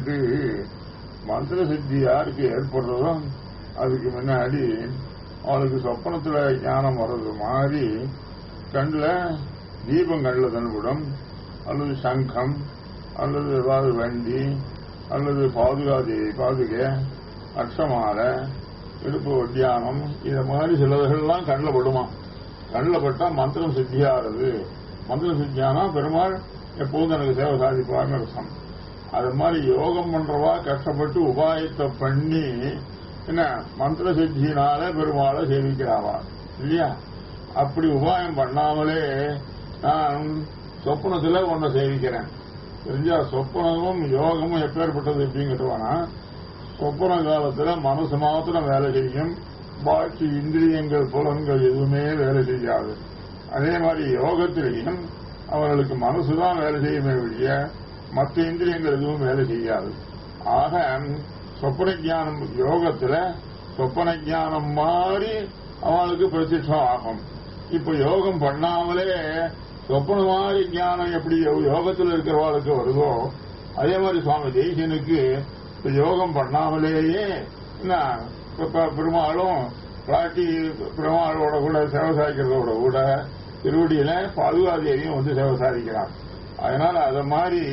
எது மந்திர சித்தி யாருக்கு ஏற்படுறதோ அதுக்கு முன்னாடி அவளுக்கு சொப்பனத்துல ஞானம் வர்றது மாதிரி கண்ணில் தீபம் கண்ணில் தன்படும் அல்லது சங்கம் அல்லது ஏதாவது வண்டி அல்லது பாதுகாதி பாதுகை அக்ஷமாலை இடுப்பு ஒட்டியானம் இது மாதிரி சிலதுகள்லாம் கண்ணில் படுமா கண்ணில் பட்டா மந்திரம் சித்தியாகிறது மந்திரம் சித்தியானா பெருமாள் எப்போதும் எனக்கு சேவை சாதிப்பார்னு அர்த்தம் அது மாதிரி யோகம் பண்றவா கஷ்டப்பட்டு உபாயத்தை பண்ணி என்ன மந்திர சித்தியினால பெருமாளை சேவிக்கிறாவா இல்லையா அப்படி உபாயம் பண்ணாமலே நான் சொப்பனத்துல உன்னை சேவிக்கிறேன் தெரிஞ்சா சொப்பனமும் யோகமும் எப்பேற்பட்டது எப்படிங்கிட்டுவானா சொப்பன காலத்துல மனசு மாத்திரம் வேலை செய்யும் பாக்கி இந்திரியங்கள் புலன்கள் எதுவுமே வேலை செய்யாது அதே மாதிரி யோகத்திலையும் அவர்களுக்கு மனசுதான் வேலை செய்யுமே ஒழிய மற்ற இந்திரியங்கள் எதுவும் வேலை செய்யாது ஆக சொப்பன ஞானம் யோகத்துல சொப்பன ஞானம் மாறி அவளுக்கு பிரசித்தம் ஆகும் இப்ப யோகம் பண்ணாமலே சொப்பன மாதிரி ஞானம் எப்படி யோகத்தில் இருக்கிறவாளுக்கு வருதோ அதே மாதிரி சுவாமி தேசியனுக்கு இப்ப யோகம் பண்ணாமலேயே என்ன இப்ப பெருமாளும் பிராட்டி பெருமாளோட கூட சேவை சாதிக்கிறதோட கூட திருவடியில பாதுகாதேவியும் வந்து சேவை சாதிக்கிறார் அதனால அத மாதிரி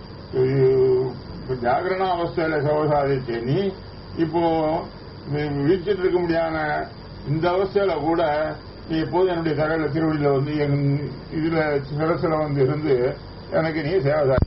ஜாகரண அவஸ்தையில சேவை சாதிச்சே நீ இப்போ விழிச்சிட்டு இருக்க முடியாத இந்த அவஸ்தையில கூட நீ எப்போது என்னுடைய கரையில திருவடியில வந்து என் இதுல சிரசில வந்து இருந்து எனக்கு நீ சேவை சாதி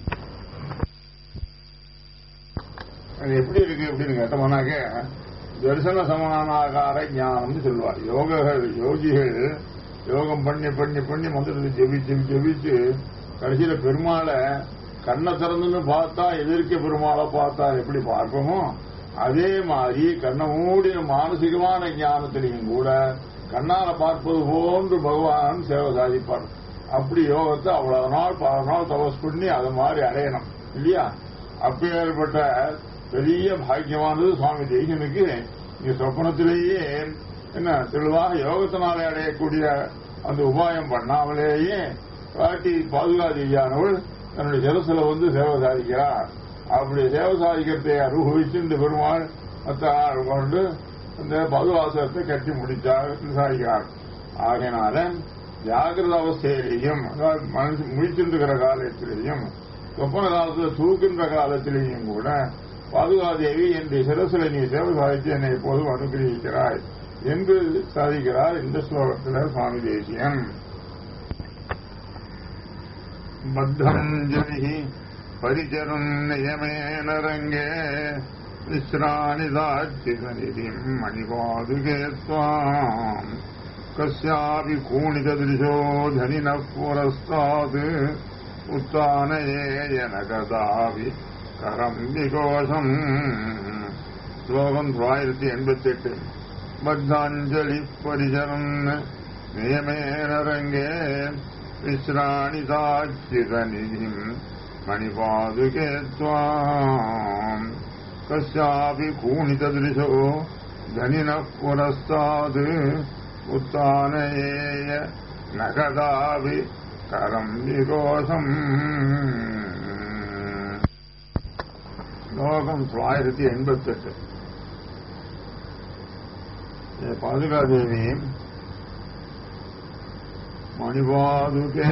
அது எப்படி இருக்கு அப்படின்னு கேட்டோம்னாக்க தரிசன சமானாகார ஞானம்னு சொல்லுவார் யோகர்கள் யோகிகள் யோகம் பண்ணி பண்ணி பண்ணி மந்திரத்தை ஜெபி ஜெபி ஜெபிச்சு கடைசியில பெருமாளை கண்ணை திறந்துன்னு பார்த்தா எதிர்க்க பெருமாளை பார்த்தா எப்படி பார்ப்போமோ அதே மாதிரி கண்ணை மூடிய மானசிகமான ஞானத்திலையும் கூட கண்ணால பார்ப்பது போன்று பகவான் சேவை சாதிப்பார் அப்படி யோகத்தை அவ்வளவு நாள் பல நாள் தபஸ் பண்ணி அது மாதிரி அடையணும் இல்லையா அப்பேற்பட்ட பெரிய பாக்கியமானது சுவாமி தேசனுக்கு இங்க சொப்பனத்திலேயே என்ன தெளிவாக யோகத்தினாலே அடையக்கூடிய அந்த உபாயம் பண்ணாமலேயே பாட்டி பாதுகாதியானவள் தன்னுடைய ஜலசில வந்து சேவை சாதிக்கிறார் அப்படி சேவை சாதிக்கிறதை அனுபவிச்சு இந்த பெருமாள் மற்ற ஆள் கொண்டு இந்த பதுவாசத்தை கட்டி முடித்தார் சாதிக்கிறார் ஆகையினால ஜாகிரத அவஸ்தையிலையும் அதாவது மனுஷன் முழிச்சிருக்கிற காலத்திலேயும் சொப்பன காலத்தில் தூக்கின்ற காலத்திலேயும் கூட பாதுகாதேவி என்ற சிரசில நீ சேவை சாதித்து என்னை எப்போதும் அனுகிரகிக்கிறாய் என்று சாதிக்கிறார் இந்த ஸ்லோகத்தில் சுவாமி தேசியம் பத்தம் ஜனி பரிச்சரும் நியமேன ரங்கே விஸ்ராணி சாட்சிகநிதிம் மணிபாதுகே ஸ்வாம் கஸ்யாபி கூணிததிருஷோ தனின புரஸ்தாத் உத்தானயேன கதாபி கரம் விகோஷம் ஸ்லோகம் தொள்ளாயிரத்தி எண்பத்தி எட்டு பத்தாஞ்சலி பரிசரம் நியமேன ரங்கே விஸ்ராணி சாட்சிதநிதிம் மணிபாதுகே त्वाम् कस्यापि कूणितदृशो धनिनः पुरस्तात् उत्तानयेय न कदापि करम् विकोशम् ஸ்லோகம் தொள்ளாயிரத்தி எண்பத்தி எட்டு பாதுகாதேவி மணிபாதுகே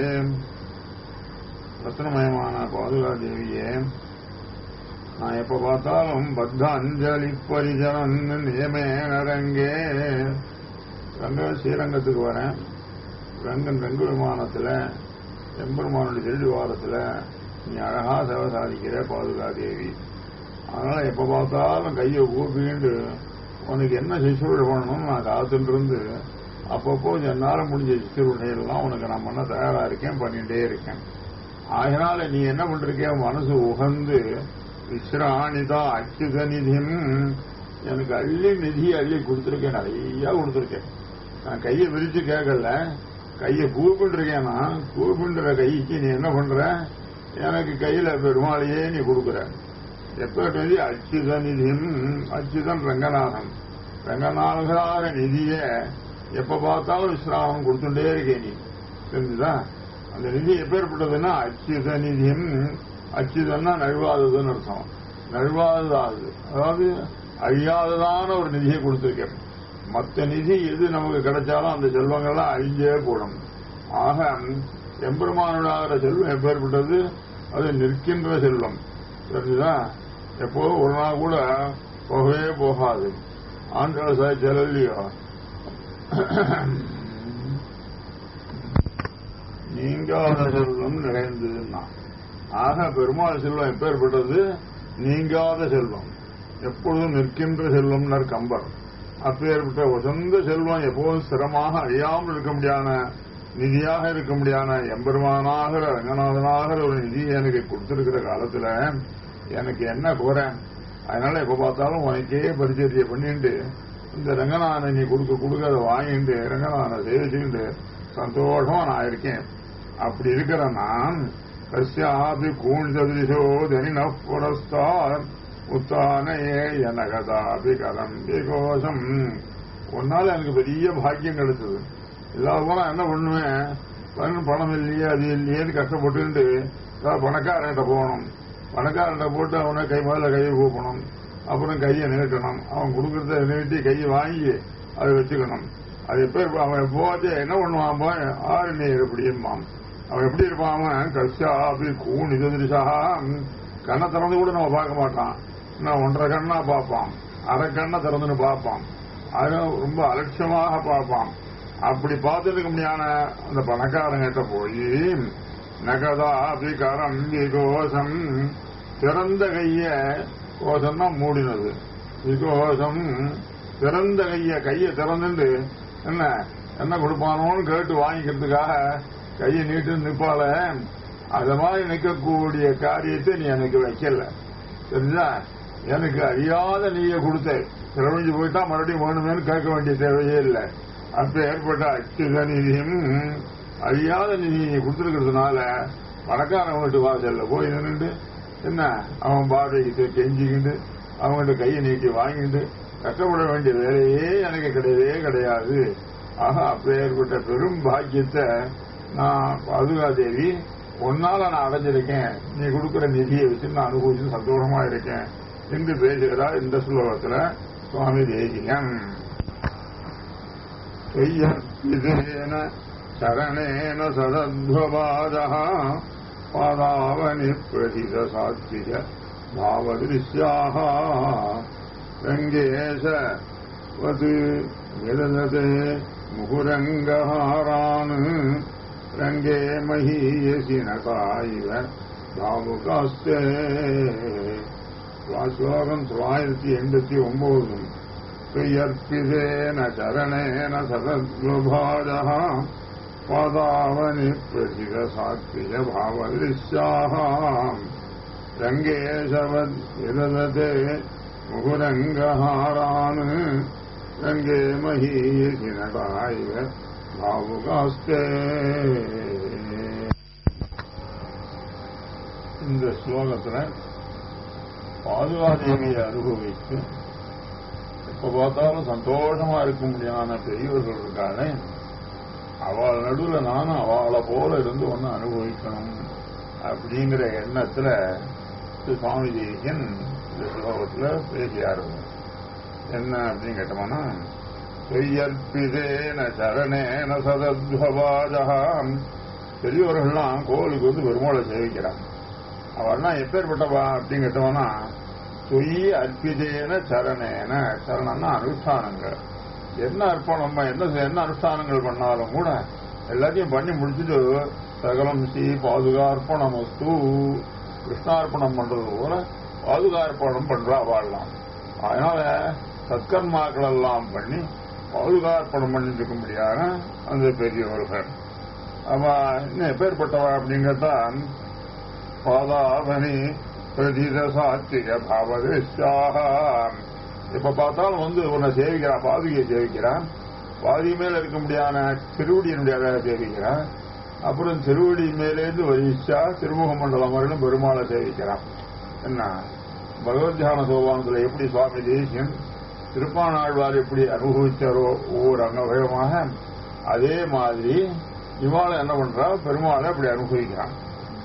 ரத்னமயமான பாதுகாதேவியே நான் எப்ப பார்த்தாலும் பத்த அஞ்சலி பரிஜனன் நியமேன ரங்கே ரங்க ஸ்ரீரங்கத்துக்கு வரேன் ரங்கன் ரங்க விமானத்துல எம்பெருமானுடைய திருடி வாரத்துல நீ அழகா சேவை சாதிக்கிற பாதுகாதேவி அதனால எப்ப பார்த்தாலும் கையை கூப்பிட்டு உனக்கு என்ன சிசுருள் பண்ணணும்னு நான் காத்துட்டு இருந்து அப்பப்போ என்னால முடிஞ்ச சிசுருடையெல்லாம் உனக்கு நான் பண்ண தயாரா இருக்கேன் பண்ணிட்டே இருக்கேன் அதனால நீ என்ன பண்றிருக்க மனசு உகந்து விஸ்ராணிதா அச்சுத நிதியும் எனக்கு அள்ளி நிதி அள்ளி கொடுத்துருக்கேன் நிறைய கொடுத்துருக்கேன் நான் கையை விரிச்சு கேட்கல கையை கூப்பிட்டுருக்கேன் நான் கூப்பின்ற கைக்கு நீ என்ன பண்ற எனக்கு கையில பெருமாளையே நீ கொடுக்குற எப்ப நிதி அச்சுத நிதியும் அச்சுதன் ரங்கநாதன் ரங்கநாதகார நிதிய எப்ப பார்த்தாலும் விஸ்ராமம் கொடுத்துட்டே இருக்கே நீ தெரிஞ்சுதா அந்த நிதி எப்பேற்பட்டதுன்னா அச்சுத நிதியும் அச்சிதன்னா நழுவாததுன்னு அர்த்தம் நழுவாததாது அதாவது அழியாததான ஒரு நிதியை கொடுத்திருக்கேன் மற்ற நிதி எது நமக்கு கிடைச்சாலும் அந்த செல்வங்கள்லாம் அழிஞ்சே கூடும் ஆக எம்பெருமானுடாகிற செல்வம் எப்பேற்பட்டது அது நிற்கின்ற செல்வம் தெரிஞ்சுதா எப்போ ஒரு நாள் கூட போகவே போகாது ஆண்கள் செல்லையோ நீங்காத செல்வம் நிறைந்ததுன்னா ஆக பெருமாள் செல்வம் எப்பேற்பட்டது நீங்காத செல்வம் எப்பொழுதும் நிற்கின்ற செல்வம்னர் கம்பர் அப்பேற்பட்ட உசந்த செல்வம் எப்போதும் ஸ்திரமாக அழியாமல் இருக்க முடியாத நிதியாக இருக்க முடியாத எம்பெருமானாகிற ரங்கநாதனாகிற ஒரு நிதியை எனக்கு கொடுத்திருக்கிற காலத்துல எனக்கு என்ன குறை அதனால எப்ப பார்த்தாலும் உனக்கே பரிச்சரியை பண்ணிட்டு இந்த ரங்கநாதனை நீ கொடுக்க கொடுக்க அதை வாங்கிட்டு ரங்கநாதனை சேவிச்சுக்கிட்டு சந்தோஷமா நான் இருக்கேன் அப்படி இருக்கிற நான் கசியாபி கூழ்சதிரிசோ தனின புரஸ்தார் உத்தானையே எனகதாபி கலம்பி கோஷம் உன்னால எனக்கு பெரிய பாக்கியம் கிடைச்சது இல்லாத போனா என்ன பண்ணுவேன் பணம் பணம் இல்லையே அது இல்லையேன்னு கஷ்டப்பட்டுட்டு ஏதாவது பணக்காரன்கிட்ட போகணும் பணக்காரன்கிட்ட போட்டு அவனை கை முதல்ல கையை கூப்பணும் அப்புறம் கையை நீட்டணும் அவன் கொடுக்கறத நீட்டி கையை வாங்கி அதை வச்சுக்கணும் அது எப்ப அவன் போதே என்ன பண்ணுவான் போய் ஆறு நீர் எப்படிம்பான் அவன் எப்படி இருப்பான் அவன் கஷ்டா அப்படி கூண் இதுதிரிசா கண்ணை திறந்து கூட நம்ம பார்க்க மாட்டான் நான் ஒன்றரை கண்ணா பார்ப்பான் அரை கண்ணை திறந்துன்னு பார்ப்பான் அது ரொம்ப அலட்சியமாக பார்ப்பான் அப்படி பார்த்துருக்க முடியாத அந்த பணக்காரங்கிட்ட போய் நகதா அபிகரம் விகோசம் திறந்த கைய கோஷம்னா மூடினது விகோசம் திறந்த கைய கைய திறந்துட்டு என்ன என்ன கொடுப்பானோன்னு கேட்டு வாங்கிக்கிறதுக்காக கையை நீட்டு நிற்பால அத மாதிரி நிற்கக்கூடிய காரியத்தை நீ எனக்கு வைக்கல தெரிஞ்சா எனக்கு அறியாத நீய கொடுத்த செலவழிஞ்சு போயிட்டா மறுபடியும் வேணுமேனு கேட்க வேண்டிய தேவையே இல்லை அப்ப ஏற்பட்ட அச்சுத நிதியும் அறியாத நிதி கொடுத்துருக்கிறதுனால பணக்காரன் வீட்டு வாசல்ல போய் நின்றுட்டு என்ன அவன் பாதைக்கு கெஞ்சிக்கிட்டு அவங்ககிட்ட கையை நீட்டி வாங்கிட்டு கஷ்டப்பட வேண்டிய வேலையே எனக்கு கிடையவே கிடையாது ஆக அப்ப ஏற்பட்ட பெரும் பாக்கியத்தை நான் பாதுகாதேவி உன்னால நான் அடைஞ்சிருக்கேன் நீ கொடுக்கிற நிதியை வச்சு நான் அனுபவிச்சு சந்தோஷமா இருக்கேன் என்று பேசுகிறார் இந்த ஸ்லோகத்துல சுவாமி தேசிகன் செய்யேன சரணேன சதத்வபாதः பாதாவனி பிரதித சாத்விக பாவதிருஷ்யாः ரங்கேஷ வது விததே முகுரங்கஹாரான் ரங்கே மஹீயசி நகாயிவ பாவுகாஸ்தே ஸ்லோகம் தொள்ளாயிரத்தி எண்பத்தி ஒன்பது प्रियर्पितेन चरणेन सदद्वभाजः पादावनि प्रथितसात्विकभावदृश्याः रङ्गेशवद्विदधते मुहुरङ्गहारान् रङ्गे महीयसि नटा इव भावुकास्ते இந்த ஸ்லோகத்துல பாதுகாதேவியை அனுபவித்து எப்ப பார்த்தாலும் சந்தோஷமா இருக்க முடியாத பெரியவர்கள் இருக்காளே அவள் நடுவுல நானும் அவளை போல இருந்து ஒன்னு அனுபவிக்கணும் அப்படிங்கிற எண்ணத்துல சுவாமி தேசியன் இந்த ஸ்லோகத்துல பேசியாரு என்ன அப்படின்னு கேட்டோம்னா செய்யற்பிதேன சரணேன சதத்வபாஜகம் பெரியவர்கள்லாம் கோவிலுக்கு வந்து பெருமாளை சேவிக்கிறான் அவள்லாம் எப்பேற்பட்டவா அப்படின்னு கேட்டோம்னா தொய் அற்பிதேன சரணேன சரணம்னா அனுஷ்டானங்கள் என்ன அர்ப்பணம் நம்ம என்ன என்ன அனுஷ்டானங்கள் பண்ணாலும் கூட எல்லாத்தையும் பண்ணி முடிச்சுட்டு சகலம் ஸ்ரீ பாதுகார்ப்பணம் வஸ்து கிருஷ்ணார்ப்பணம் பண்றது போல பாதுகார்ப்பணம் பண்றா வாழலாம் அதனால சத்கர்மாக்கள் எல்லாம் பண்ணி பாதுகார்ப்பணம் பண்ணிட்டு இருக்க முடியாத அந்த பெரியவர்கள் அவ இன்னும் எப்பேற்பட்டவா அப்படிங்கறதா பாதாபனி பிரதித சாத்திக பாவதிருஷ்டாக இப்ப பார்த்தாலும் வந்து உன்னை சேவிக்கிறான் பாதுகையை சேவிக்கிறான் பாதி மேல இருக்க முடியாத திருவடியினுடைய சேவிக்கிறான் அப்புறம் திருவடி மேலேருந்து வரிசா திருமுக மண்டலம் வரையிலும் பெருமாளை சேவிக்கிறான் என்ன பகவத் தியான சோபானத்துல எப்படி சுவாமி தேசியன் திருப்பானாழ்வார் எப்படி அனுபவிச்சாரோ ஒவ்வொரு அங்கவயமாக அதே மாதிரி இவாளை என்ன பண்றா பெருமாளை அப்படி அனுபவிக்கிறான்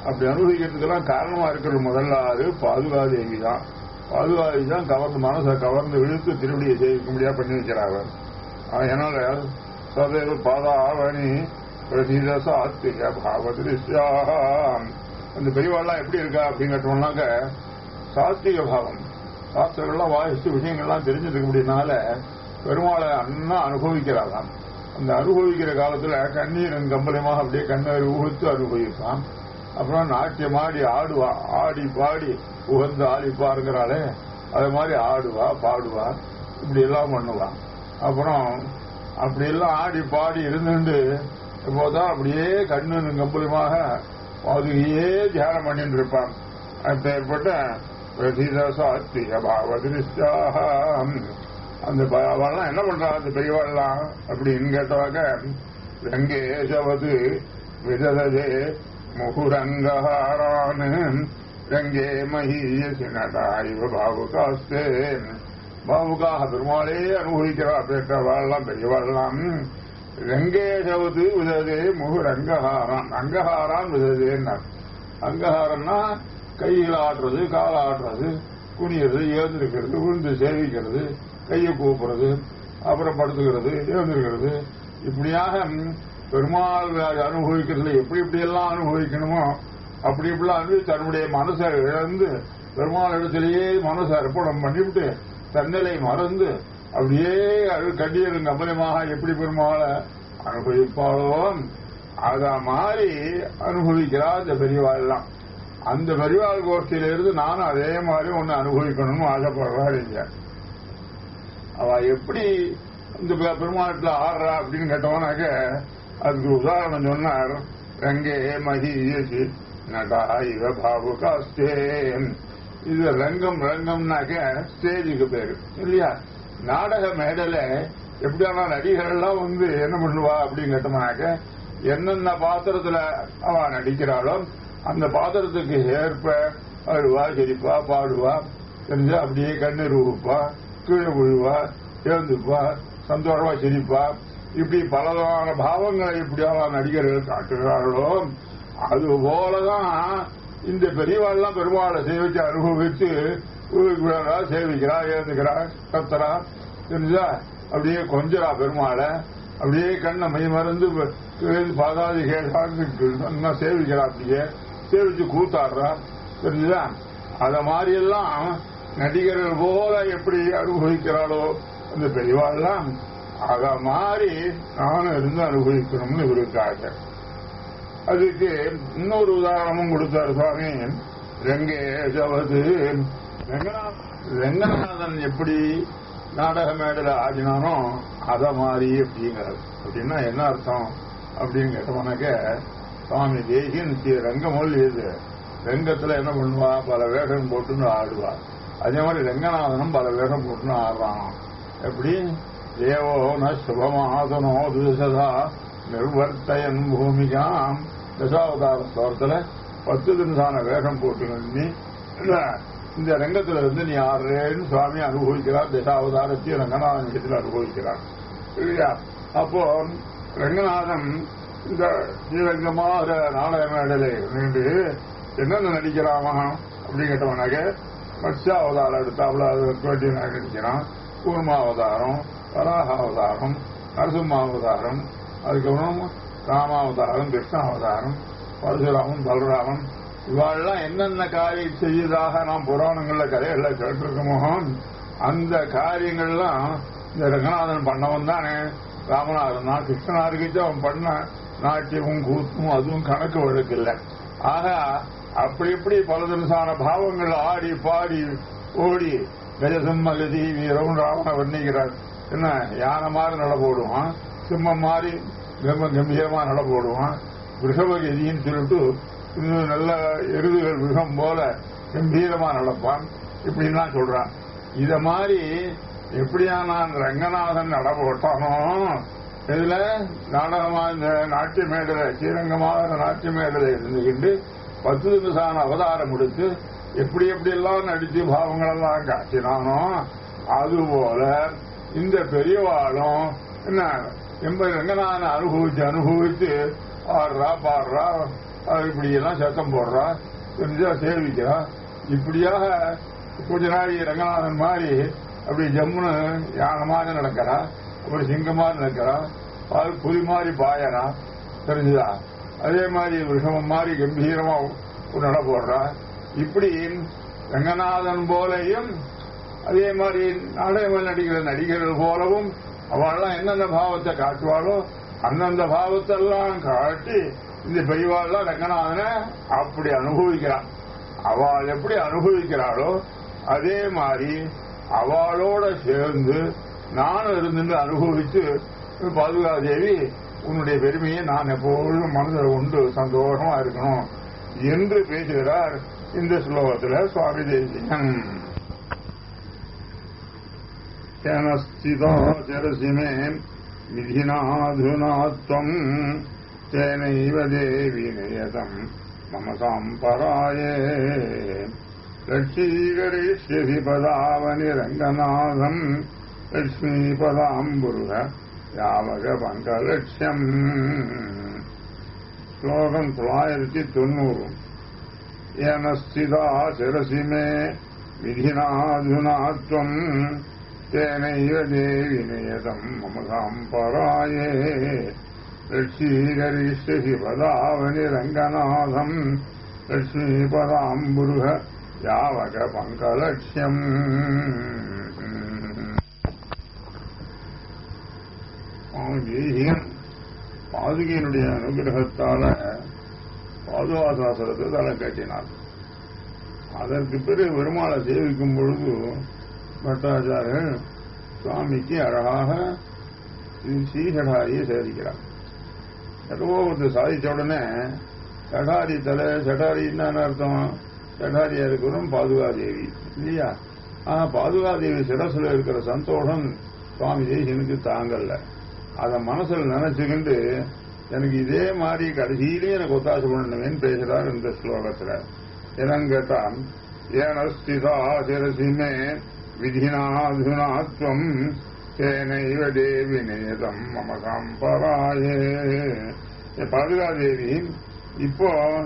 அப்படி அனுபவிக்கிறதுக்கெல்லாம் காரணமா இருக்கிற முதல்ல ஆறு பாதுகாதேவி தான் பாதுகாதேவி தான் கவர்ந்து மனசை கவர்ந்து இழுத்து திருவடியை சேவிக்க முடியாது பண்ணி வைக்கிறாங்க அதனால சதைவ பாதாவணி பிரசீத சாத்திக பாவதிருஷ்யாம் அந்த பெரியவாள்லாம் எப்படி இருக்கா அப்படின்னு கேட்டோம்னாக்க சாத்விக பாவம் சாஸ்திரங்கள்லாம் வாசித்து விஷயங்கள்லாம் தெரிஞ்சுக்க முடியனால பெருமாளை அண்ணா அனுபவிக்கிறாராம் அந்த அனுபவிக்கிற காலத்துல கண்ணீரன் கம்பளமாக அப்படியே கண்ணீர் ஊகித்து அனுபவிப்பான் அப்புறம் நாட்டியமாடி ஆடுவா ஆடி பாடி உகந்து ஆடிப்பாருங்கிறாளே அது மாதிரி ஆடுவா பாடுவா இப்படி எல்லாம் பண்ணுவான் அப்புறம் அப்படி எல்லாம் ஆடி பாடி இருந்துட்டு இப்போதான் அப்படியே கண்ணு கம்பளமாக பாதுகையே தியானம் பண்ணிட்டு இருப்பான் அப்பேற்பட்ட பிரதிதாசாத்விக பாவதிருஷ்டாம் அந்த அவெல்லாம் என்ன பண்றா அந்த பெரியவாள்லாம் அப்படின்னு கேட்டவாக்க ரங்கேஷவது விததே முகுரங்கஹாரான் ரங்கே மகீயசி நடாய்வ பாவுகாஸ்தே பாவுகாக பெருமாளே அனுபவிக்கிறா பெற்றவாள்லாம் பெரியவாள்லாம் ரங்கேஷவது விததே முகுரங்கஹாரான் அங்கஹாரான் விததேன்னா அங்கஹாரம்னா கையில் ஆடுறது கால் ஆடுறது குனியறது ஏந்திருக்கிறது விழுந்து சேவிக்கிறது கையை கூப்புறது அப்புறம் படுத்துக்கிறது எழுந்திருக்கிறது இப்படியாக பெருமாள் அனுபவிக்கிறதுல எப்படி எப்படி எல்லாம் அனுபவிக்கணுமோ அப்படி இப்படிலாம் அனுபவி தன்னுடைய மனசை இழந்து பெருமாள் இடத்திலேயே மனசை அர்ப்பணம் பண்ணிவிட்டு தன்னிலை மறந்து அப்படியே கண்ணீரும் கம்பனமாக எப்படி பெருமாளை அனுபவிப்பாளோ அத மாதிரி அனுபவிக்கிறா இந்த பெரியவாள்லாம் அந்த பெரியவாள் கோஷ்டியிலிருந்து நானும் அதே மாதிரி ஒன்னு அனுபவிக்கணும்னு ஆசைப்படுறா இல்லையா அவ எப்படி இந்த பெருமாட்டில் ஆடுறா அப்படின்னு கேட்டவனாக்க அதுக்கு உதாரணம் சொன்னார் ரங்கே மகியசி நடா இவ பாபுகாஸ்தேன் இது ரங்கம் ரங்கம்னாக்க ஸ்டேஜுக்கு பேரு இல்லையா நாடக மேடல எப்படியான நடிகர் எல்லாம் வந்து என்ன பண்ணுவா அப்படின்னு கேட்டோம்னாக்க என்னென்ன பாத்திரத்துல அவ நடிக்கிறாளோ அந்த பாத்திரத்துக்கு ஏற்ப அழுவா சிரிப்பா பாடுவா தெரிஞ்சா அப்படியே கண்ணீர் ஊப்பா கீழே விழுவா எழுந்துப்பா சந்தோஷமா சிரிப்பா இப்படி பலவிதமான பாவங்களை இப்படியெல்லாம் நடிகர்கள் காட்டுகிறார்களோ அது போலதான் இந்த பெரியவாள்லாம் பெருமாளை சேவிச்சு அனுபவிச்சு விழா சேவிக்கிறா எழுந்துக்கிறா கத்துறா தெரிஞ்சா அப்படியே கொஞ்சரா பெருமாளை அப்படியே கண்ணை மை மறந்து பாதாதி கேட்டா சேவிக்கிறா அப்படியே சேவிச்சு கூத்தாடுறா தெரிஞ்சுதா அத மாதிரி எல்லாம் நடிகர்கள் போல எப்படி அனுபவிக்கிறாளோ அந்த பெரியவாள்லாம் அத மாதிரி நானும் இருந்து அனுபவிக்கணும்னு இவருக்காக அதுக்கு இன்னொரு உதாரணமும் கொடுத்தார் சுவாமி ரெங்கேஜவது ரெங்கநாதன் எப்படி நாடக மேடல ஆடினானோ அத மாதிரி அப்படிங்கிறார் அப்படின்னா என்ன அர்த்தம் அப்படின்னு கேட்டவனாக்க சுவாமி தேசியன் ரங்கமொழி இது ரங்கத்துல என்ன பண்ணுவா பல வேகம் போட்டுன்னு ஆடுவா அதே மாதிரி ரங்கநாதனும் பல வேகம் போட்டுன்னு ஆடுறான் எப்படி தேவோ ந சுபமாதனோ துசதா நிர்வர்த்தயன் பூமிகாம் தசாவதார ஸ்தோரத்துல பத்து தினசான வேகம் போட்டு நீ இந்த ரங்கத்துல இருந்து நீ ஆடுறேன்னு சுவாமி அனுபவிக்கிறார் தசாவதாரத்தையும் ரங்கநாதன் இடத்துல அனுபவிக்கிறார் இல்லையா அப்போ ரங்கநாதன் இந்த ஸ்ரீரங்கமாக நாடக மேடலை நின்று என்னென்ன நடிக்கிறாமா அப்படின்னு கேட்டவனாக்க மத்ஸ்ய அவதாரம் எடுத்தாப்புல அது வேண்டிய நடிக்கிறான் கூர்மாவதாரம் வராகாவதாரம் நரசிம்மாவதாரம் அதுக்கப்புறம் ராமாவதாரம் கிருஷ்ணாவதாரம் பரசுராமன் பலராமன் இவாளெல்லாம் என்னென்ன காரியம் செய்யதாக நாம் புராணங்கள்ல கதைகள்ல கேட்டிருக்கோமோ அந்த காரியங்கள்லாம் இந்த ரங்கநாதன் பண்ணவன் தானே ராமநாதன் தான் கிருஷ்ணனாருக்கு அவன் பண்ண நாட்டியமும் கூத்தும் அதுவும் கணக்கு வழக்கு இல்லை ஆக அப்படி இப்படி பல தினசான பாவங்கள் ஆடி பாடி ஓடி கஜசிம்மகதி வீரம் ராவண வர்ணிக்கிறார் என்ன யானை மாதிரி நட போடுவான் சிம்மம் மாதிரி கம்ப கம்பீரமா நட போடுவான் ரிஷபகதின்னு சொல்லிட்டு இன்னும் நல்ல எருதுகள் மிருகம் போல கம்பீரமா நடப்பான் இப்படின்லாம் சொல்றான் இத மாதிரி எப்படியா நான் ரங்கநாதன் நட போட்டானோ இதுல நாடகமா இந்த நாட்டிய மேடலை ஸ்ரீரங்கமாக நாட்டிய மேடலை இருந்துகிட்டு பத்து தினசான அவதாரம் எடுத்து எப்படி எப்படி எல்லாம் நடிச்சு பாவங்களெல்லாம் காட்டினானோ அதுபோல இந்த பெரியவாளும் என்ன எம்ப ரங்கநாதன் அனுபவிச்சு அனுபவிச்சு ஆடுறா பாடுறா அவர் இப்படி எல்லாம் சத்தம் போடுறா தெரிஞ்சா சேவிக்கிறா இப்படியாக கொஞ்ச நாள் ரங்கநாதன் மாதிரி அப்படி ஜம்முன்னு யானை மாதிரி நடக்கிறா அப்படி சிங்கம் மாதிரி நடக்கிறா பால் புலி மாதிரி பாயறா தெரிஞ்சுதா அதே மாதிரி விஷமம் மாதிரி கம்பீரமா ஒரு நட போடுறா இப்படி ரங்கநாதன் போலையும் அதே மாதிரி நாடகங்கள் நடிக்கிற நடிகர்கள் போலவும் அவள்லாம் எந்தெந்த பாவத்தை காட்டுவாளோ அந்தந்த பாவத்தெல்லாம் காட்டி இந்த பெரியவாள்லாம் ரங்கநாதனை அப்படி அனுபவிக்கிறான் அவள் எப்படி அனுபவிக்கிறாளோ அதே மாதிரி அவளோட சேர்ந்து நானும் இருந்து அனுபவித்து பாதுகாதேவி உன்னுடைய பெருமையை நான் எப்பொழுதும் மனதில் உண்டு சந்தோஷமா இருக்கணும் என்று பேசுகிறார் இந்த ஸ்லோகத்தில் சுவாமி தேசிகன் ஸ்திதோச்சரசி மே விதினாதுனா त्वम् तेनैव देवि नियतम् मम साम्पराये लक्ष्मीकरिष्यसि पदावनिरङ्गनाथम् लक्ष्मीपदाम्बुरुह யாவகபங்கலட்சியம் ஸ்லோகம் தொள்ளாயிரத்தி தொண்ணூறு ஏனஸ்திதா சிரசி மே விதினாதுனாத்வம் தேனைவ தேவி நியதம் மம சாம்பராயே லட்சீகரிஷ்யசி பதாவனி ரங்கநாதம் லட்சுமிபதாம்புருக யாவக பங்கலட்சியம் தேசிகன் பாதுகையினுடைய அனுகிரகத்தால பாதுகாசாசனத்தை தலை கட்டினார் அதற்கு பிறகு பெருமாளை சேவிக்கும் பொழுது பட்டாச்சாரியர் சுவாமிக்கு அழகாக ஸ்ரீசடாரியை சேவிக்கிறார் சடகோபத்தை சாதிச்ச உடனே சடாரி தலை சடாரி என்னன்னு அர்த்தம் சடாரியா இருக்கிறோம் பாதுகாதேவி இல்லையா ஆனா பாதுகாதேவி சிரசுல இருக்கிற சந்தோஷம் சுவாமி தேசியனுக்கு தாங்கல்ல அத மனசுல நினைச்சுக்கிண்டு எனக்கு இதே மாதிரி கடைசியிலே எனக்கு ஒத்தாசை பண்ணணுமேன்னு பேசுறார் இந்த ஸ்லோகத்துல என்னன்னு கேட்டான் ஏனஸ்திதா சிரசிமே விதினாதுனாத்வம் தேனைவ தேவி நேதம் மம சம்பராயே பாதுகாதேவி இப்போ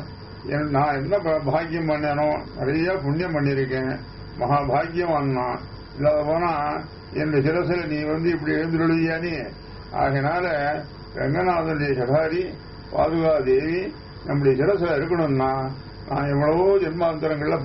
நான் என்ன பாக்கியம் பண்ணேனோ நிறைய புண்ணியம் பண்ணிருக்கேன் மகா பாக்கியம் இல்லாத போனா என் சிரசில நீ வந்து இப்படி எழுந்துருளியா நீ ஆகினால ரங்கநாதனுடைய சடாரி பாதுகா தேவி நம்முடைய சிரசில இருக்கணும்னா நான் எவ்வளவோ ஜென்மாந்தரங்கள்ல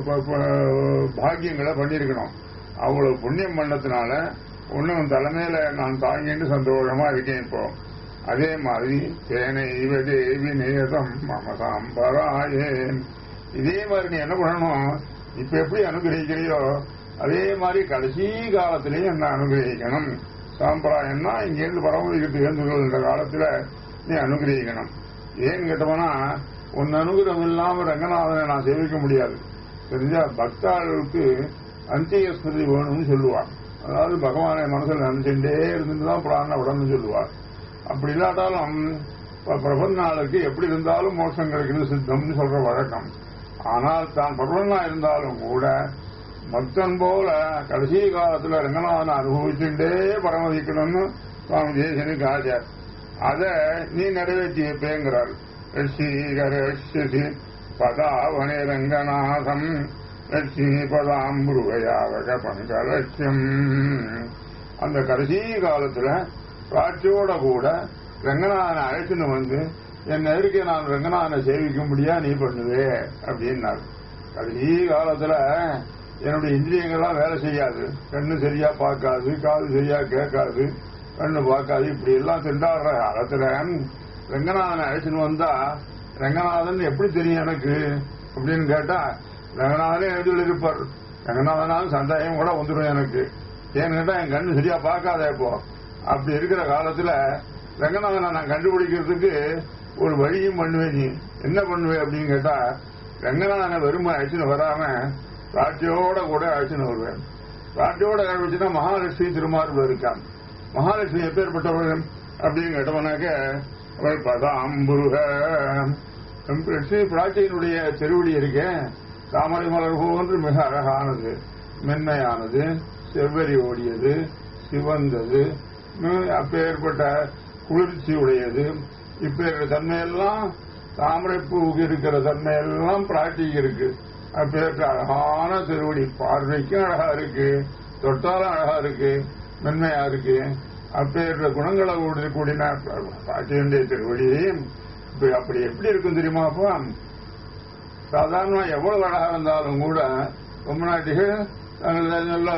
பாக்கியங்களை பண்ணிருக்கணும் அவ்வளவு புண்ணியம் பண்ணதுனால ஒன்னும் தலைமையில நான் தாங்கிட்டு சந்தோஷமா இருக்கேன் இப்போ அதே மாதிரி தேனை இவ தேவி நேதம் மம சாம்பராயேன் இதே மாதிரி நீ என்ன பண்ணணும் இப்ப எப்படி அனுகிரகிக்கிறியோ அதே மாதிரி கடைசி காலத்திலையும் என்ன அனுகிரகிக்கணும் சாம்பிராயம்னா இங்கேருந்து பரமதிக்கிட்டு எழுந்துகள் இந்த காலத்துல நீ அனுகிரகிக்கணும் ஏன்னு கேட்டோம்னா உன் அனுகிரகம் இல்லாம ரங்கநாதனை நான் சேவிக்க முடியாது தெரிஞ்சா பக்தாளுக்கு அந்திய ஸ்மிருதி வேணும்னு சொல்லுவார் அதாவது பகவானை மனசில் நினைச்சுட்டே இருந்துட்டு தான் பிராண உடம்பு சொல்லுவார் அப்படி இல்லாட்டாலும் பிரபன்னாளுக்கு எப்படி இருந்தாலும் மோட்சம் கிடைக்கிறது சித்தம்னு சொல்ற வழக்கம் ஆனால் தான் பிரபன்னா இருந்தாலும் கூட பக்தன் போல கடைசி காலத்துல ரங்கநாதனை அனுபவிச்சுட்டே பரமதிக்கணும்னு சுவாமி தேசனுக்கு ஆசை அத நீ நிறைவேற்றி வைப்பேங்கிறார் ரிஷிகரஷி பதாவனி ரங்கநாதம் லட்சுமி பதாம்புருவையாவக பங்கலட்சியம் அந்த கடைசி காலத்துல காட்சியோட கூட ரங்கநாதனை அழைச்சுன்னு வந்து என் நெருக்கி நான் ரங்கநாதனை சேவிக்கும்படியா நீ பண்ணுவே அப்படின்னாரு கடைசி காலத்துல என்னுடைய இந்திரியங்கள்லாம் வேலை செய்யாது கண்ணு சரியா பார்க்காது காது சரியா கேட்காது கண்ணு பார்க்காது இப்படி எல்லாம் திண்டாடுற காலத்துல ரங்கநாதனை அழைச்சுன்னு வந்தா ரங்கநாதன் எப்படி தெரியும் எனக்கு அப்படின்னு கேட்டா ரங்கநாதனே எழுதில் இருப்பார் ரங்கநாதனாலும் சந்தேகம் கூட வந்துடும் எனக்கு ஏன்னு கேட்டா என் கண்ணு சரியா பார்க்காத இப்போ அப்படி இருக்கிற காலத்துல ரங்கநாதனை நான் கண்டுபிடிக்கிறதுக்கு ஒரு வழியும் பண்ணுவேன் நீ என்ன பண்ணுவேன் அப்படின்னு கேட்டா ரங்கநாதனை வெறுமை அழைச்சுன்னு வராம ராட்டியோட கூட அழைச்சுன்னு வருவேன் ராட்டியோட அழைச்சுன்னா மகாலட்சுமி திருமார்பு இருக்கான் மகாலட்சுமி எப்பேற்பட்டவர்கள் அப்படின்னு கேட்டவனாக்க அவள் பதாம்புருக லட்சுமி பிராட்டியினுடைய திருவடி இருக்கேன் தாமரை மலர் போன்று மிக அழகானது மென்மையானது செவ்வரி ஓடியது சிவந்தது அப்பேற்பட்ட குளிர்ச்சி உடையது இப்பேற்பட்ட தன்மையெல்லாம் தாமரைப்பூவுக்கு இருக்கிற தன்மை எல்லாம் பிராட்டிக்கு இருக்கு அப்பேற்ற அழகான திருவடி பார்வைக்கும் அழகா இருக்கு தொட்டாலும் அழகா இருக்கு மென்மையா இருக்கு அப்பேற்ற குணங்களை கூடிய கூடின பாட்டியனுடைய திருவடி இப்ப அப்படி எப்படி இருக்கும் தெரியுமாப்பா சாதாரணமா எவ்வளவு அழகா இருந்தாலும் கூட பொம்மநாட்டிகள் தங்கள் நல்ல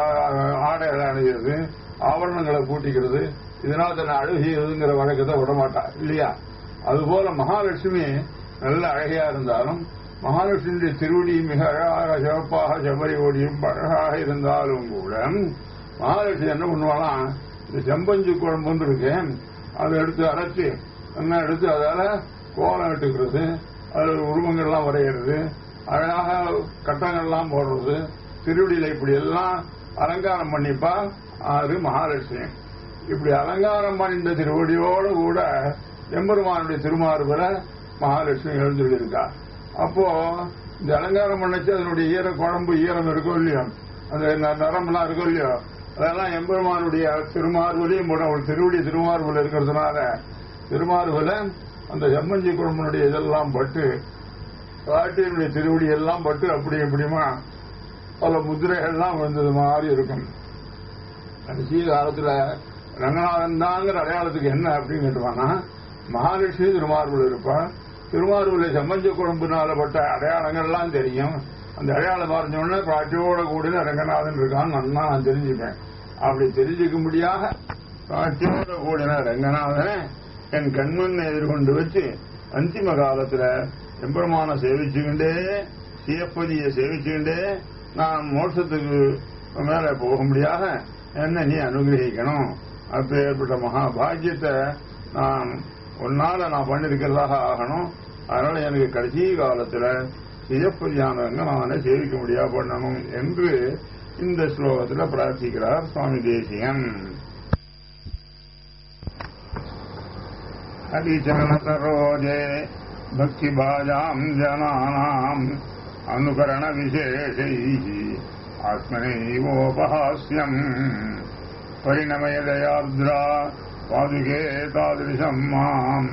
ஆடைகளை அணிகிறது ஆபரணங்களை பூட்டிக்கிறது இதனால் தன்னை அழுகிறதுங்கிற வழக்கத்தை விடமாட்டா இல்லையா அதுபோல மகாலட்சுமி நல்ல அழகையா இருந்தாலும் மகாலட்சுமியுடைய திருவடி மிக அழகாக சிவப்பாக செவ்வரி ஓடியும் அழகாக இருந்தாலும் கூட மகாலட்சுமி என்ன பண்ணுவாலாம் இந்த செம்பஞ்சு குழம்புன்னு இருக்கு அதை எடுத்து அரைச்சு என்ன எடுத்து அதால கோலம் இட்டுக்கிறது அதில் உருவங்கள்லாம் வரைகிறது அழகாக கட்டங்கள்லாம் போடுறது திருவடியில இப்படி எல்லாம் அலங்காரம் பண்ணிப்பா ஆறு மகாலட்சுமி இப்படி அலங்காரம் பண்ணிட்ட திருவடியோடு கூட எம்பெருமானுடைய திருமார்புல மகாலட்சுமி எழுந்துள்ளிருக்கா அப்போ இந்த அலங்காரம் பண்ணச்சு அதனுடைய ஈர குழம்பு ஈரம் இருக்கோ இல்லையோ அந்த ந- நரம்பெல்லாம் இருக்கோ இல்லையோ அதெல்லாம் எம்பெருமானுடைய திருமார்புலையும் போட ஒரு திருவடி திருமார்புல இருக்கிறதுனால திருமார்புல அந்த செம்மஞ்சி குழம்புனுடைய இதெல்லாம் பட்டு காட்டினுடைய திருவடி எல்லாம் பட்டு அப்படி இப்படிமா பல முதிரைகள்லாம் வந்தது மாதிரி இருக்கும் கடைசி காலத்துல ரங்கநாதன் தாங்கிற அடையாளத்துக்கு என்ன அப்படின்னு கேட்டுவானா மகாலட்சுமி திருமார்புல இருப்பா திருமார்புல செம்மஞ்ச குழம்புனால பட்ட அடையாளங்கள்லாம் தெரியும் அந்த அடையாளம் பார்த்த உடனே காட்டியோட கூட ரங்கநாதன் இருக்கான்னு நன்னா நான் தெரிஞ்சுப்பேன் அப்படி தெரிஞ்சுக்கும்படியாக காட்டியோட கூடின ரங்கநாதனை என் கண்மண்ணை எதிர்கொண்டு வச்சு அந்திம காலத்துல எம்பெருமான சேவிச்சுக்கிண்டே சியப்பதியை சேவிச்சுக்கிண்டே நான் மோட்சத்துக்கு மேல போகும்படியாக என்ன நீ அனுகிரகிக்கணும் அப்பேற்பட்ட மகா பாக்கியத்தை நான் உன்னால நான் பண்ணிருக்கிறதாக ஆகணும் அதனால எனக்கு கடைசி காலத்துல சியப்பதியானவங்க நானே சேவிக்க முடியா பண்ணணும் என்று இந்த ஸ்லோகத்துல பிரார்த்திக்கிறார் சுவாமி தேசியன் हरिचरणसरोजे भक्तिभाजाम् जनानाम् अनुकरणविशेषैः आत्मनैवोपहास्यम् परिणमयदयार्द्रा पादुके तादृशम् माम्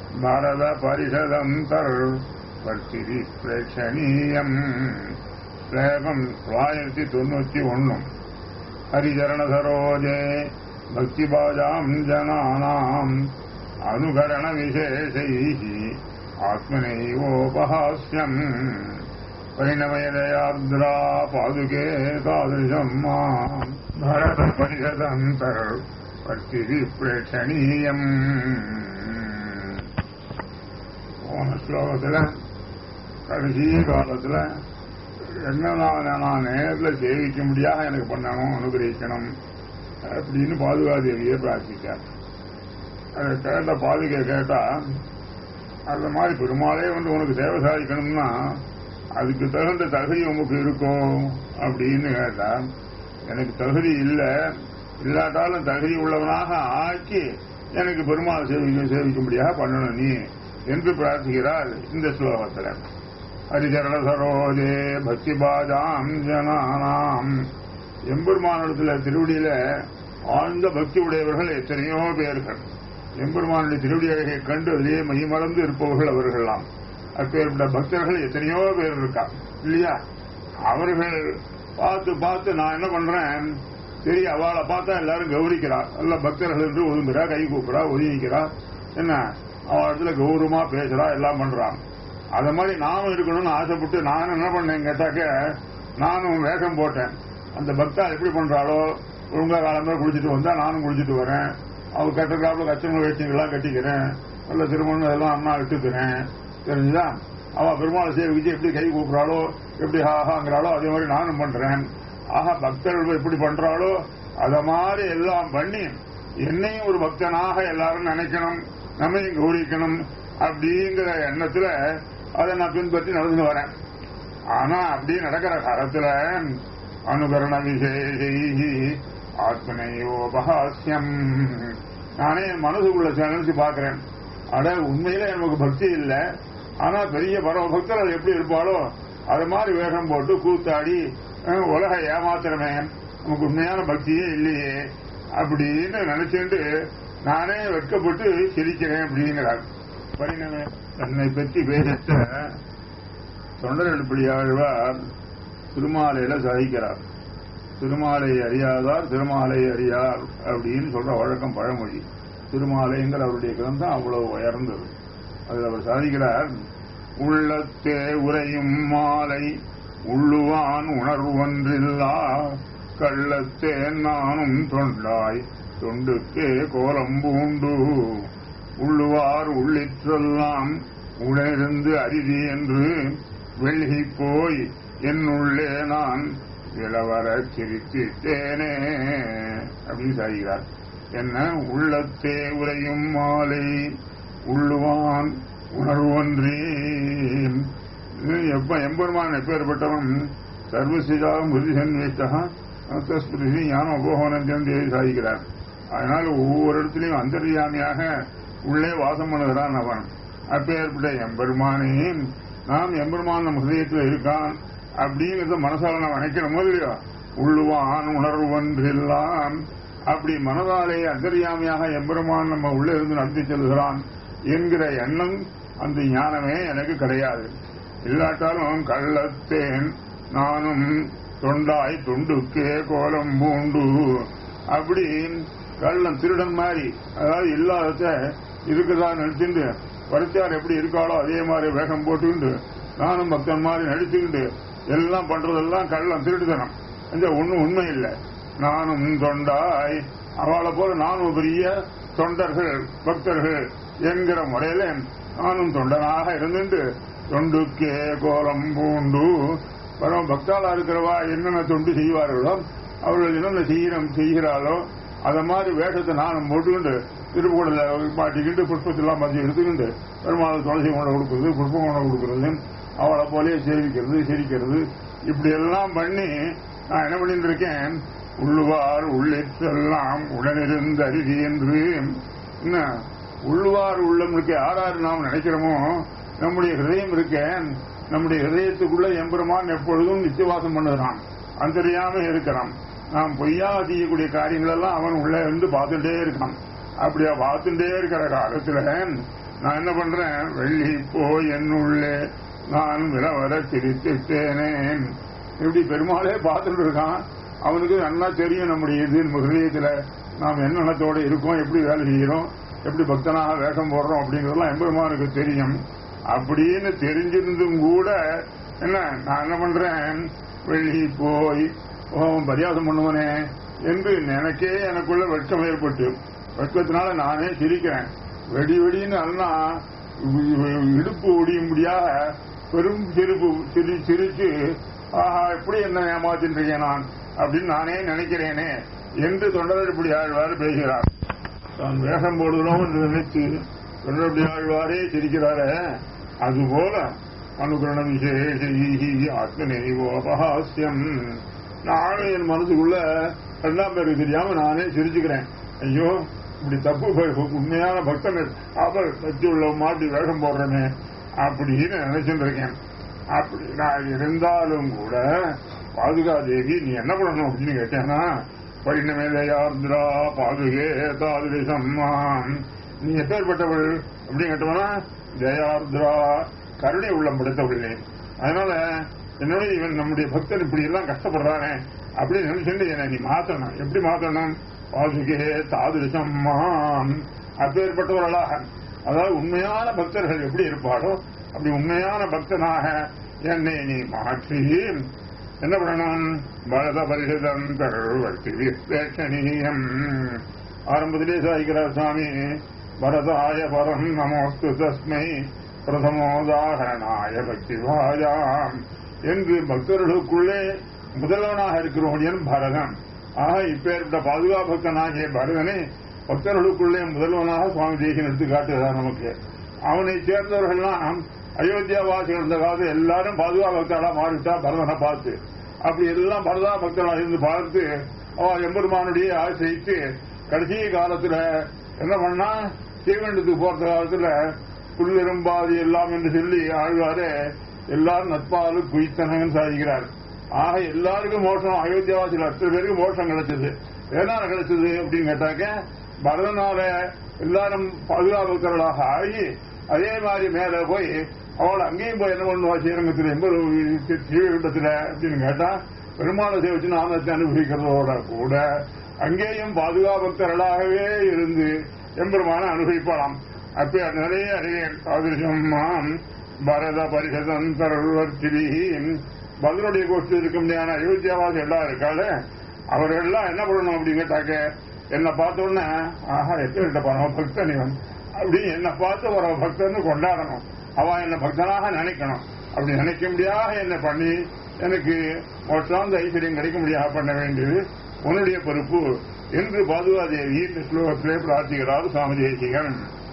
भारतपरिषदन्तर्वर्तिः प्रेक्षणीयम् श्लोकम् தொள்ளாயிரத்தி தொண்ணூத்தி ஒன்னும் हरिचरणसरोजे भक्तिभाजाम् जनानाम् अनुकरणविशेषैः आत्मनैवोपहास्यम् परिणमयदयार्द्रा पादुके तादृशम् माम् भरतपरिषदन्तर्वर्तिः प्रेक्षणीयम् போன ஸ்லோகத்துல கடைசி காலத்துல என்ன நான் நான் நேரில் சேவிக்க முடியாத எனக்கு பண்ணணும் அனுகிரகிக்கணும் அப்படின்னு பாதுகாதேவியை பிரார்த்திச்சார் அதை கேட்ட பாதுகை கேட்டா அந்த மாதிரி பெருமாளே வந்து உனக்கு சேவை சாதிக்கணும்னா அதுக்கு தகுந்த தகுதி உமக்கு இருக்கும் அப்படின்னு கேட்டா எனக்கு தகுதி இல்லை இல்லாட்டாலும் தகுதி உள்ளவனாக ஆக்கி எனக்கு பெருமாள் சேவிக்க சேவிக்கும்படியாக பண்ணணும் நீ என்று பிரார்த்திக்கிறார் இந்த ஸ்லோகத்தில் ஹரிச்சரண சரோஜே பக்தி பாஜாம் ஜனானாம் எம்பெருமானிடத்தில் திருவடியில ஆழ்ந்த பக்தி உடையவர்கள் எத்தனையோ பேர்கள் எம்பெருமானுடைய திருவடி அழகை கண்டு அதிலே மைமறந்து இருப்பவர்கள் அவர்கள்லாம் அப்பேற்பட்ட பக்தர்கள் எத்தனையோ பேர் இருக்கா இல்லையா அவர்கள் பார்த்து பார்த்து நான் என்ன பண்றேன் சரி அவளை பார்த்தா எல்லாரும் கௌரிக்கிறா நல்ல பக்தர்கள் என்று ஒதுங்குறா கை கூப்பிடா ஒதுங்கிக்கிறா என்ன அவள் இடத்துல கௌரவமா பேசுறா எல்லாம் பண்றான் அத மாதிரி நானும் இருக்கணும்னு ஆசைப்பட்டு நான் என்ன பண்ணேன் கேட்டாக்க நானும் வேகம் போட்டேன் அந்த பக்தா எப்படி பண்றாளோ ஒழுங்கா காலமே குளிச்சுட்டு வந்தா நானும் குளிச்சுட்டு வரேன் அவ கட்டுக்காப்புல கச்சனை வேஷ்டிங்கெல்லாம் கட்டிக்கிறேன் நல்ல திருமணம் எல்லாம் அண்ணா இட்டுக்கிறேன் தெரிஞ்சுதா அவ பெருமாள் சேவிச்சு எப்படி கை கூப்பிடுறாளோ எப்படி ஹாஹாங்கிறாளோ அதே மாதிரி நானும் பண்றேன் ஆஹா பக்தர்கள் எப்படி பண்றாளோ அத மாதிரி எல்லாம் பண்ணி என்னையும் ஒரு பக்தனாக எல்லாரும் நினைக்கணும் நம்மையும் கௌரிக்கணும் அப்படிங்கிற எண்ணத்துல அதை நான் பின்பற்றி நடந்து வரேன் ஆனா அப்படி நடக்கிற காலத்துல அனுகரண விசேஷி ஆத்மனையோபகாசியம் நானே என் மனசுக்குள்ள நினைச்சு பாக்குறேன் அட உண்மையில எனக்கு பக்தி இல்லை ஆனா பெரிய பரவ பக்தர் எப்படி இருப்பாளோ அது மாதிரி வேகம் போட்டு கூத்தாடி அஹ், உலக ஏமாத்திரமே நமக்கு உண்மையான பக்தியே இல்லையே அப்படின்னு நினைச்சுட்டு நானே வெட்கப்பட்டு சிரிக்கிறேன் அப்படிங்கிறார் பரிணமே தன்னை பற்றி பேசற்ற தொண்டரெடுப்படியாழ்வார் திருமாலையில சாதிக்கிறார் திருமாலை அறியாதார் திருமாலை அறியார் அப்படின்னு சொல்ற வழக்கம் பழமொழி திருமாலைங்கிற அவருடைய கிரந்தம் அவ்வளவு உயர்ந்தது அதில் அவர் சாதிக்கிறார் உள்ளத்தே உரையும் மாலை உள்ளுவான் உணர்வொன்றில்லா கள்ளத்தே நானும் தொண்டாய் தொண்டுக்கே கோலம் பூண்டு உள்ளுவார் உள்ளிற்றெல்லாம் உணர்ந்து அரிதி என்று வெள்ளி போய் என்னுள்ளே நான் இளவர சிரித்திட்டேனே அப்படின்னு சாதிக்கிறார் என்ன உள்ளத்தே உரையும் மாலை உள்ளுவான் உணர்வொன்றே எப்ப எம்பெருமான் எப்பேற்பட்டவன் சர்வசிஜா மிருதிசன்வேஷ்டா அந்தஸ்பிருதி ஞான உபோகனம் தேவி சாதிக்கிறார் அதனால ஒவ்வொரு இடத்துலையும் அந்தர்யாமியாக உள்ளே வாசம் பண்ணுகிறான் அவன் அப்பேற்பட்ட எம்பெருமானே நாம் எம்பெருமான் நம்ம ஹிருதயத்தில் இருக்கான் அப்படிங்கிறத மனசால நாம் நினைக்கிறோமோ இல்லையோ உள்ளுவான் உணர்வொன்றெல்லாம் அப்படி மனதாலே அந்தர்யாமியாக எம்பெருமான் நம்ம உள்ளே இருந்து நடத்தி செல்கிறான் என்கிற எண்ணம் அந்த ஞானமே எனக்கு கிடையாது இல்லாட்டாலும் கள்ளத்தேன் நானும் தொண்டாய் தொண்டுக்கே கோலம் பூண்டு அப்படி கள்ளம் திருடன் மாதிரி அதாவது இல்லாதத இருக்குதா நினைச்சுண்டு பரிச்சார் எப்படி இருக்காளோ அதே மாதிரி வேகம் போட்டுக்கிண்டு நானும் பக்தன் மாதிரி நடிச்சுக்கிண்டு எல்லாம் பண்றதெல்லாம் கள்ளம் திருடுதனம் இந்த ஒண்ணும் உண்மை இல்லை நானும் தொண்டாய் அவளை போல நானும் பெரிய தொண்டர்கள் பக்தர்கள் என்கிற முறையில நானும் தொண்டனாக இருந்துட்டு தொண்டுக்கே கோலம் பூண்டு பரம பக்தாளா இருக்கிறவா என்னென்ன தொண்டு செய்வார்களோ அவர்கள் என்னென்ன செய்யணும் செய்கிறாளோ அத மாதிரி வேஷத்தை நானும் போட்டுக்கிண்டு திருப்புகூடல மாட்டிக்கிட்டு புஷ்பத்தெல்லாம் பார்த்து எடுத்துக்கிண்டு பெருமாள் துளசி கொண்ட கொடுக்குறது புஷ்பம் கொண்ட கொடுக்கறது அவளை போலே சேவிக்கிறது சிரிக்கிறது இப்படி எல்லாம் பண்ணி நான் என்ன பண்ணிட்டு இருக்கேன் உள்ளுவார் உள்ளெல்லாம் உடனிருந்து அருகி என்று என்ன உள்ளுவார் உள்ளம் யாராரு நாம் நினைக்கிறோமோ நம்முடைய ஹிருதயம் இருக்கேன் நம்முடைய ஹிருதயத்துக்குள்ள எம்பெருமான் எப்பொழுதும் நித்தியவாசம் பண்ணுகிறான் அந்தரியாம இருக்கிறான் நாம் பொய்யா செய்யக்கூடிய காரியங்கள் எல்லாம் அவன் உள்ள இருந்து பார்த்துட்டே இருக்கான் அப்படியா பார்த்துட்டே இருக்கிற காலத்துல நான் என்ன பண்றேன் வெள்ளி போய் என்னுள்ளே நான் விலவர சிரித்துட்டேனே இப்படி பெருமாளே பார்த்துட்டு இருக்கான் அவனுக்கு நல்லா தெரியும் நம்முடைய இது நம்ம ஹிருதயத்துல நாம் என்ன எண்ணத்தோட இருக்கோம் எப்படி வேலை செய்யறோம் எப்படி பக்தனாக வேஷம் போடுறோம் அப்படிங்கறதெல்லாம் எம்பெருமானுக்கு தெரியும் அப்படின்னு தெரிஞ்சிருந்தும் கூட என்ன நான் என்ன பண்றேன் வெளியே போய் ஓம் பரியாசம் பண்ணுவனே என்று எனக்கே எனக்குள்ள வெட்கம் ஏற்பட்டு வெட்கத்தினால நானே சிரிக்கிறேன் வெடி வெடின்னு அல்லா இடுப்பு ஒடியும்படியாக பெரும் சிரிப்பு சிரி சிரிச்சு ஆஹா எப்படி என்ன ஏமாத்தின்றீங்க நான் அப்படின்னு நானே நினைக்கிறேனே என்று தொண்டரப்படி ஆழ்வார் பேசுகிறார் தான் வேஷம் போடுகிறோம் என்று நினைத்து தொண்டரப்படி ஆழ்வாரே சிரிக்கிறாரே அதுபோல அனுகரண விசேஷி ஆத்மநேவோபஹாஸ்யம் நானும் என் மனசுக்குள்ள ரெண்டாம் பேருக்கு தெரியாம நானே சிரிச்சுக்கிறேன் ஐயோ இப்படி தப்பு உண்மையான பக்தன் அவர் பற்றி உள்ள மாட்டி வேஷம் போடுறமே அப்படின்னு நினைச்சுட்டு இருக்கேன் அப்படி நான் இருந்தாலும் கூட பாதுகா தேவி நீ என்ன பண்ணணும் அப்படின்னு கேட்டேன்னா பரிணமேதையார்திரா பாதுகே தாதுரிசம்மான் நீ எப்பேற்பட்டவள் அப்படின்னு கேட்டவனா ஜெயார்திரா கருணை உள்ளம் படைத்தவர்களே அதனால என்னோட இவன் நம்முடைய பக்தன் இப்படி எல்லாம் கஷ்டப்படுறானே அப்படின்னு நினைச்சுட்டு என்னை நீ மாத்தணும் எப்படி மாத்தணும் பாதுகே தாதுரிசம்மான் அப்பேற்பட்டவர்களாக அதாவது உண்மையான பக்தர்கள் எப்படி இருப்பாரோ அப்படி உண்மையான பக்தனாக என்னை நீ மாற்றி என்ன பண்ணணும் பரத பரிஷதம் தருவர்த்தி விஸ்லேஷணீயம் ஆரம்பத்திலே சாய்கிறார் சுவாமி பரதாய பரம் நமோஸ்து தஸ்மை பிரதமோதாகரணாய பக்திவாயாம் என்று பக்தர்களுக்குள்ளே முதல்வனாக இருக்கிறவன் பரதன் ஆக இப்பேற்பட்ட பாதுகாப்பக்கனாகிய பரதனை பக்தர்களுக்குள்ளே முதல்வனாக சுவாமி தேசியம் எடுத்து காட்டுகிறார் நமக்கு அவனை சேர்ந்தவர்கள்லாம் அயோத்தியா வாசிகள் இருந்த காலத்தில் எல்லாரும் பாதுகா பக்தர்களா மாறிவிட்டா பரதனை பார்த்து அப்படி எல்லாம் பரதா பக்தர்களாக இருந்து பார்த்து அவ எம்பெருமானுடைய ஆசிரித்து கடைசி காலத்துல என்ன பண்ணா ஸ்ரீகண்டத்துக்கு போற காலத்துல புல்லிரும்பாதி எல்லாம் என்று சொல்லி ஆழ்வாரு எல்லாரும் நட்பாலு குய்த்தனங்கன்னு சாதிக்கிறார் ஆக எல்லாருக்கும் மோஷம் அயோத்தியாவாசியில் அத்தனை பேருக்கு மோஷம் கிடைச்சது எதனால கிடைச்சது அப்படின்னு கேட்டாக்க பரதனால எல்லாரும் பாதுகாப்புக்கர்களாக ஆகி அதே மாதிரி மேல போய் அவள் அங்கேயும் போய் என்ன பண்ணுவா ஸ்ரீரங்கத்தில் எண்பது ஸ்ரீவைகுண்டத்தில் அப்படின்னு கேட்டா பெருமாளை சேவிச்சு நாமத்தை அனுபவிக்கிறதோட கூட அங்கேயும் பாதுகாபக்தர்களாகவே இருந்து எம்பெருமான அனுபவிப்பாளாம் அப்ப நிறைய அறிவியல் சாதிருஷம் பரத பரிசதம் தருவர்த்திரி பதிலுடைய கோஷ்டி இருக்க முடியாத அயோத்தியாவாசி எல்லாம் இருக்காள அவர்கள்லாம் என்ன பண்ணணும் அப்படின்னு கேட்டாக்க என்னை பார்த்த உடனே ஆஹா எத்தனை பரம பக்தன் இவன் அப்படி என்னை பார்த்து ஒரு பக்தன்னு கொண்டாடணும் அவன் என்னை பக்தனாக நினைக்கணும் அப்படி நினைக்க முடியாத என்னை பண்ணி எனக்கு மோட்சாந்த ஐஸ்வர்யம் கிடைக்க முடியாத பண்ண வேண்டியது உன்னுடைய பொறுப்பு என்று பாதுகாதேவி இந்த ஸ்லோகத்திலே பிரார்த்திக்கிறார் சுவாமி தேசிகன்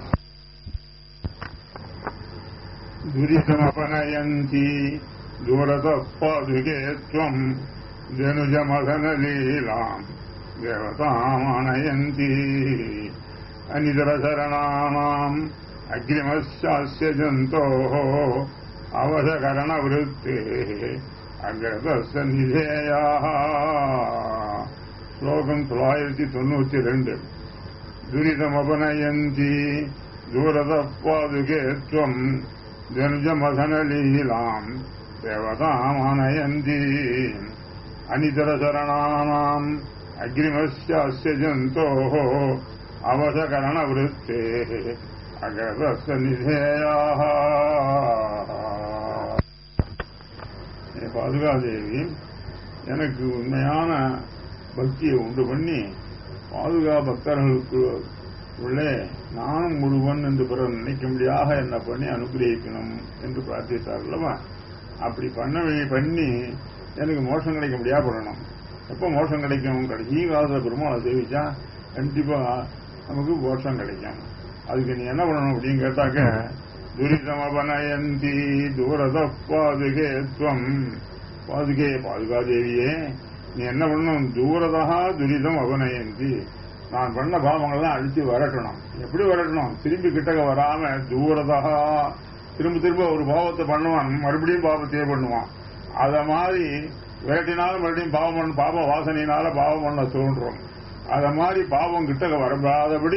துரிதமபனயந்தி தூரத பாதுகே துவம் ஜனுஜமதனலீலாம் தேவதாமனயந்தி அனிதரசரணானாம் அக்ரிமசாஸ்ய ஜந்தோः அவசகரணவருத்தே அக்ரதஸ்ய நிதேயாः ஸ்லோகம் தொள்ளாயிரத்தி தொண்ணூத்தி ரெண்டு துரிதமபனயந்தி தூரத பாதுகே துவம் ஜனுஜமதனலீலாம் தேவதாமனயந்தி அனிதரசரணானாம் அக்ரிமஸ்யாஸ்ய ஜந்தோः அவசகரணவருத்தேः அகதஸ்ய நிதேயாः பாதுகாதேவி எனக்கு உண்மையான பக்தியை உண்டு பண்ணி பாதுகா பக்தர்களுக்கு உள்ளே நானும் முழுவன் என்று பிறர் நினைக்கும்படியாக என்ன பண்ணி அனுகிரகிக்கணும் என்று பிரார்த்தித்தார் அல்லவா அப்படி பண்ண பண்ணி எனக்கு மோஷம் கிடைக்க முடியா பண்ணணும் எப்போ மோஷம் கிடைக்கும் கடைசி காலத்தில் பெருமாளை சேவிச்சா கண்டிப்பா நமக்கு மோஷம் கிடைக்கும் அதுக்கு நீ என்ன பண்ணணும் அப்படின்னு கேட்டாக்க துரிதமபனயந்தி தூரத பாதுகே துவம் பாதுகே பாதுகாதேவியே நீ என்ன பண்ணணும் தூரதா துரிதம் அபநயந்தி நான் பண்ண பாவங்கள்லாம் அழிச்சு வரட்டணும் எப்படி வரட்டணும் திரும்பி கிட்டக்க வராம தூரதா திரும்ப திரும்ப ஒரு பாவத்தை பண்ணுவான் மறுபடியும் பாவத்தையே பண்ணுவான் அத மாதிரி விரட்டினாலும் மறுபடியும் பாவம் பண்ண பாவ வாசனையினால பாவம் பண்ண தோன்றும் அத மாதிரி பாவம் கிட்டக்க வரப்படாதபடி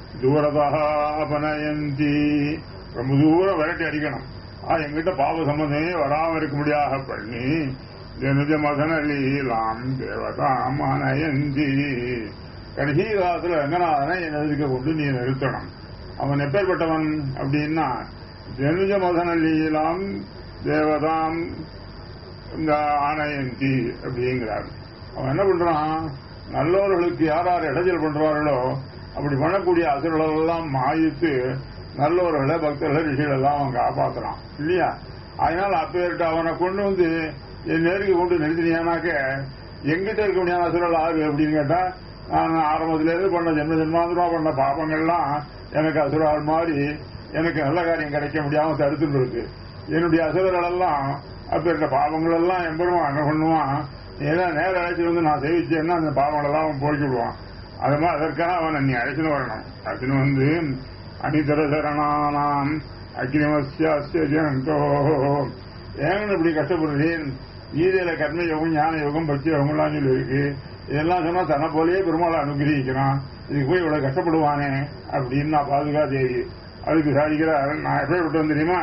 தூரதாபனயந்தி ரொம்ப தூரம் விரட்டி அடிக்கணும் ஆ எங்கிட்ட பாவ சம்பந்தமே வராம இருக்க முடியாத பண்ணி ஜனுஜ மதனலீலாம் தேவதாமனயந்தி கடைசி காலத்துல ரங்கநாதனை என் எதிர்க்க கொண்டு நீ நிறுத்தணும் அவன் எப்பேற்பட்டவன் அப்படின்னா ஜனுஜ மதனலீலாம் தேவதாம் இந்த ஆனயந்தி அப்படிங்கிறார் அவன் என்ன பண்றான் நல்லவர்களுக்கு யார் யார் இடைஞ்சல் பண்றார்களோ அப்படி பண்ணக்கூடிய அசுரர்கள் எல்லாம் மாயித்து நல்லவர்களை பக்தர்களை ரிஷிகள் எல்லாம் அவன் காப்பாத்துறான் இல்லையா அதனால அப்பேர்கிட்ட அவனை கொண்டு வந்து என் நேருக்கு கொண்டு நிறுத்தினியானாக்க எங்கிட்ட இருக்க முடியாத அசுரல் ஆறு அப்படின்னு கேட்டா நான் ஆரம்பத்துல இருந்து பண்ண ஜென்ம ஜென்மாந்திரமா பண்ண பாபங்கள்லாம் எனக்கு அசுரால் மாதிரி எனக்கு நல்ல காரியம் கிடைக்க முடியாம தடுத்துட்டு இருக்கு என்னுடைய அசுரர்கள் எல்லாம் அப்பேற்ற பாவங்கள் எல்லாம் எம்பெருமான் என்ன பண்ணுவான் ஏதோ நேரம் அழைச்சிட்டு வந்து நான் சேவிச்சேன்னா அந்த பாவங்கள் எல்லாம் அவன் போய்க்கு விடுவான் அது மாதிரி அதற்காக அவனை நீ அழைச்சுன்னு வரணும் அழைச்சுன்னு வந்து அனிதரசரணானாம் அக்னிமஸ்யாஸ்ய ஜந்தோ ஏன் இப்படி கஷ்டப்படுறேன் கீதையில கர்ம யோகம் ஞான யோகம் பக்தி யோகம்லாம் சொல்லி இருக்கு இதெல்லாம் சொன்னா தன்னை போலயே பெருமாளை அனுகிரகிக்கிறான் இதுக்கு போய் இவ்வளவு கஷ்டப்படுவானே அப்படின்னு நான் பாதுகா தேவி அதுக்கு சாதிக்கிறார் நான் எப்படி விட்டு வந்து தெரியுமா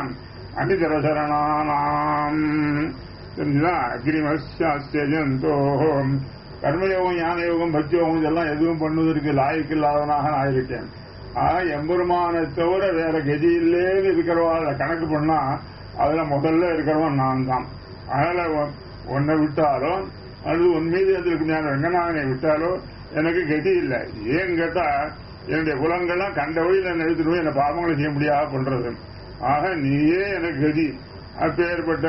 அனிதரசரணானாம் தெரிஞ்சுதான் அக்னிமஸ்யாஸ்ய ஜந்தோ கர்மயோகம் ஞான யோகம் பக்தி யோகம் இதெல்லாம் எதுவும் பண்ணுவதற்கு லாய்க்கு இல்லாதவனாக நான் இருக்கேன் ஆக எம்பெருமானை தவிர வேற கதியிலே இருக்கிறவாள் கணக்கு பண்ணா அதுல முதல்ல இருக்கிறவன் நான் தான் அதனால உன்னை விட்டாலோ அல்லது உன் மீது இருக்க முடியாத ரங்கநாதனை விட்டாலோ எனக்கு கதி இல்லை ஏன் கேட்டா என்னுடைய குலங்கள்லாம் கண்ட வழியில் என்ன எடுத்துட்டு போய் என்ன பாவங்களை செய்ய முடியாத பண்றது ஆக நீயே எனக்கு கதி அப்பேற்பட்ட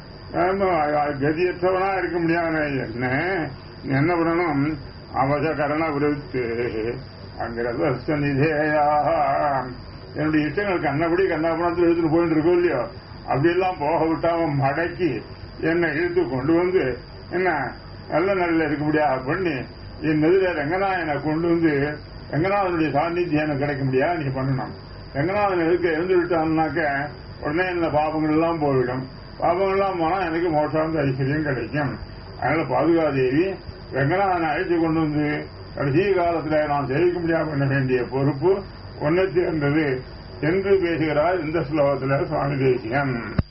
கதியற்றவனா இருக்க முடியாத என்ன நீ என்ன பண்ணணும் அவசகரண விருத்து அங்கிறது நிதேயா என்னுடைய இஷ்டங்கள் கண்ணபடி கண்ணாபுரத்தில் எடுத்துட்டு போயிட்டு இருக்கோம் இல்லையோ அப்படியெல்லாம் போக விட்டாம மடக்கி என்னை இழுத்து கொண்டு வந்து என்ன நல்ல நல்ல இருக்க முடியாது பண்ணி என் எதிர ரங்கநாயனை கொண்டு வந்து ரங்கநாதனுடைய சாநித்தியம் எனக்கு கிடைக்க முடியாது நீ பண்ணணும் ரங்கநாதன் எதுக்கு இருந்து விட்டான்னாக்க உடனே இந்த பாபங்கள் எல்லாம் போய்விடும் பாபங்கள் எல்லாம் போனா எனக்கு மோட்டாந்த ஐஸ்வர்யம் கிடைக்கும் அதனால பாதுகாதேவி ரங்கநாதனை அழைத்து கொண்டு வந்து கடைசி காலத்துல நான் சேவிக்க முடியாம பண்ண வேண்டிய பொறுப்பு ஒன்னை சேர்ந்தது என்று பேசுகிறார் இந்த ஸ்லோகத்தில் சுவாமி தேசிகன்